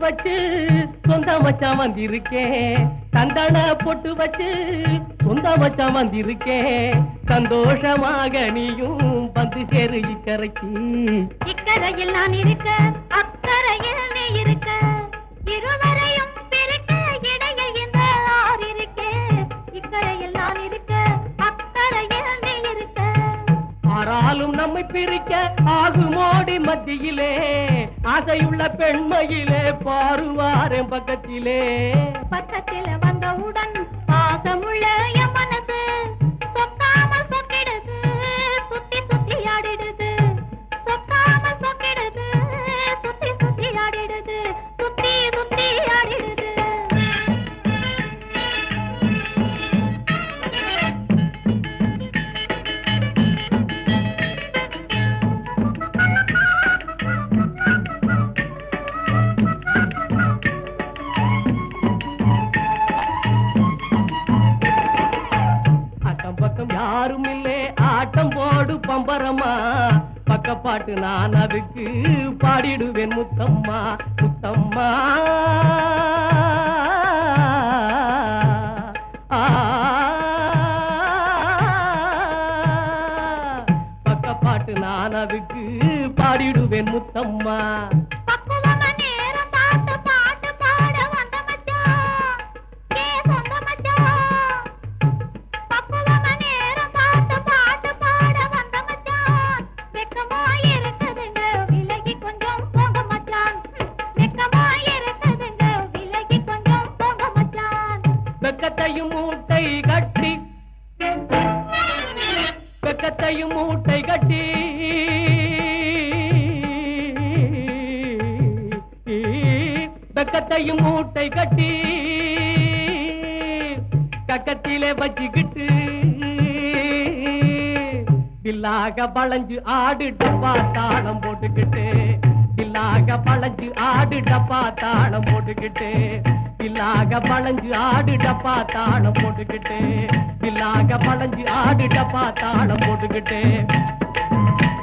வச்சு சொந்த மச்சான் வந்திருக்கேன் தந்தன பொட்டு வச்சு சொந்த மச்சான் வந்திருக்கேன் சந்தோஷமாக நீயும் வந்து சேரு இக்கரைக்கு இக்கரையில் நான் இருக்க அக்கரையில் நீ இருக்க இருவரையும் பிரிக்க இடையில் இந்த ஆறு இருக்கே இக்கரையில் நான் இருக்க அக்கரையில் நீ இருக்க ஆறாலும் நம்மை பிரிக்க ஆகுமோடி மத்தியிலே ஆசையுள்ள பெண்மையிலே பாருவாரன் பக்கத்திலே பக்கத்தில் வந்தவுடன் பாசமுள்ள என் மனசு சொக்காமல் சொக்கிடுது சுத்தி சுத்தி ஆடிடுது சொக்காமல் சொக்கிடுது சுத்தி சுத்தி ஆடிடுது சுத்தி சுத்தி ஆடிடுது அக்கம் பக்கம் யாரும் இல்லே ஆட்டம் போடு பம்பரமா பக்கப்பாட்டு நான் அதுக்கு பாடிடுவேன் முத்தம்மா முத்தம்மா ஆ. பக்கப்பாட்டு நான் அதுக்கு பாடிடுவேன் முத்தம்மா பக்குவமா நேரம் பார்த்து பாட்டு பாட வந்த மச்சான் ஏ சொந்த மச்சான் பக்குவமா நேரம் பார்த்து பாட்டு பாட வந்த மச்சான் வெக்கமா இருக்குதுங்க விலகி கொஞ்சம் போங்க மச்சான் வெக்கமா இருக்குதுங்க விலகி கொஞ்சம் போங்க மச்சான் வெக்கத்தையும் மூட்டை கட்டி வெக்கத்தையும் மூட்டை கட்டி வெக்கத்தையும் மூட்டை கட்டி கக்கத்திலே வச்சுக்கிட்டு தில்லாக பழஞ்சு ஆடு டப்பா தாளம் போட்டுக்கிட்டு தில்லாக பழஞ்சு ஆடு டப்பா தாளம் போட்டுக்கிட்டு தில்லாக பழஞ்சு ஆடு டப்பா தாளம் போட்டுக்கிட்டு தில்லாக பழஞ்சு ஆடு டப்பா தாளம் போட்டுக்கிட்டு